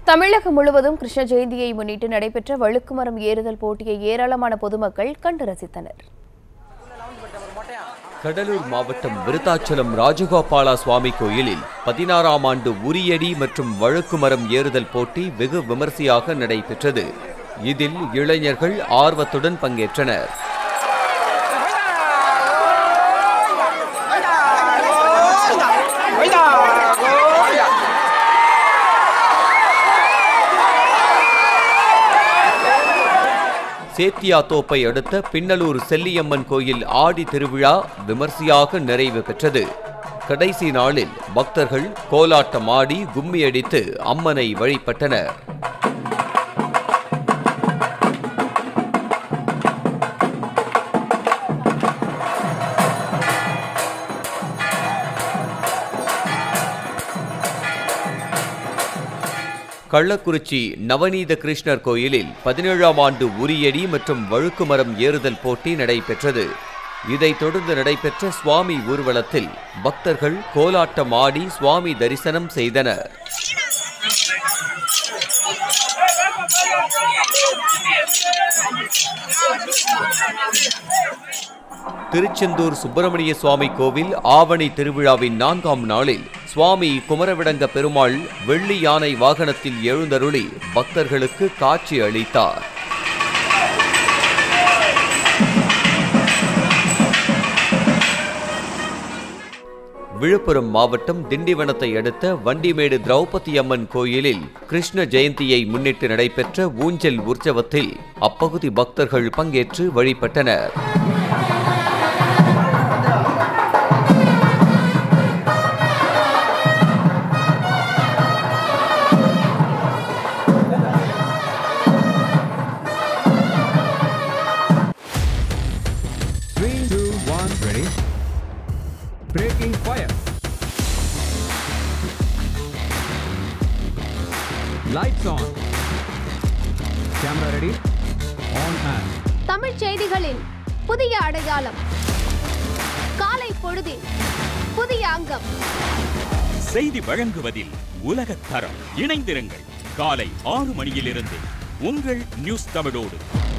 தமிழகம் முழுவதும் கிருஷ்ண ஜெயந்தியை முன்னிட்டு நடைபெற்ற வழுக்குமரம் ஏறுதல் போட்டியை ஏராளமான பொதுமக்கள் கண்டு ரசித்தனர் கடலூர் மாவட்டம் விருத்தாச்சலம் ராஜகோபாலா சுவாமி கோயிலில் பதினாறாம் ஆண்டு உரியடி மற்றும் வழுக்குமரம் ஏறுதல் போட்டி வெகு விமர்சையாக நடைபெற்றது இதில் இளைஞர்கள் ஆர்வத்துடன் பங்கேற்றனர் சேத்தியாத்தோப்பை அடுத்த பின்னலூர் செல்லியம்மன் கோயில் ஆடி திருவிழா விமர்சையாக நிறைவு பெற்றது கடைசி நாளில் பக்தர்கள் கோலாட்டம் ஆடி கும்மியடித்து அம்மனை வழிபட்டனர் கள்ளக்குறிச்சி நவநீத கிருஷ்ணர் கோயிலில் பதினேழாம் ஆண்டு உரியடி மற்றும் வழுக்குமரம் ஏறுதல் போட்டி நடைபெற்றது இதைத் தொடர்ந்து நடைபெற்ற சுவாமி ஊர்வலத்தில் பக்தர்கள் கோலாட்டம் ஆடி சுவாமி தரிசனம் செய்தனர் திருச்செந்தூர் சுப்பிரமணிய சுவாமி கோவில் ஆவணி திருவிழாவின் நான்காம் நாளில் சுவாமி குமரவிடங்க பெருமாள் வெள்ளி யானை வாகனத்தில் எழுந்தருளி பக்தர்களுக்கு காட்சி அளித்தார் விழுப்புரம் மாவட்டம் திண்டிவனத்தை அடுத்த வண்டிமேடு திரௌபதி அம்மன் கோயிலில் கிருஷ்ண ஜெயந்தியை முன்னிட்டு நடைபெற்ற ஊஞ்சல் உற்சவத்தில் அப்பகுதி பக்தர்கள் பங்கேற்று வழிபட்டனர் Three, two, one, ready. Breaking fire. Lights on. Camera ready. On and. Tamil செய்திகளின் புதிய அடையாளம் காலை பொழுதில் புதிய அங்கம் செய்தி வழங்குவதில் உலகத் தரம் இணைந்திருங்கள் காலை ஆறு மணியிலிருந்து உங்கள் நியூஸ் தமிழோடு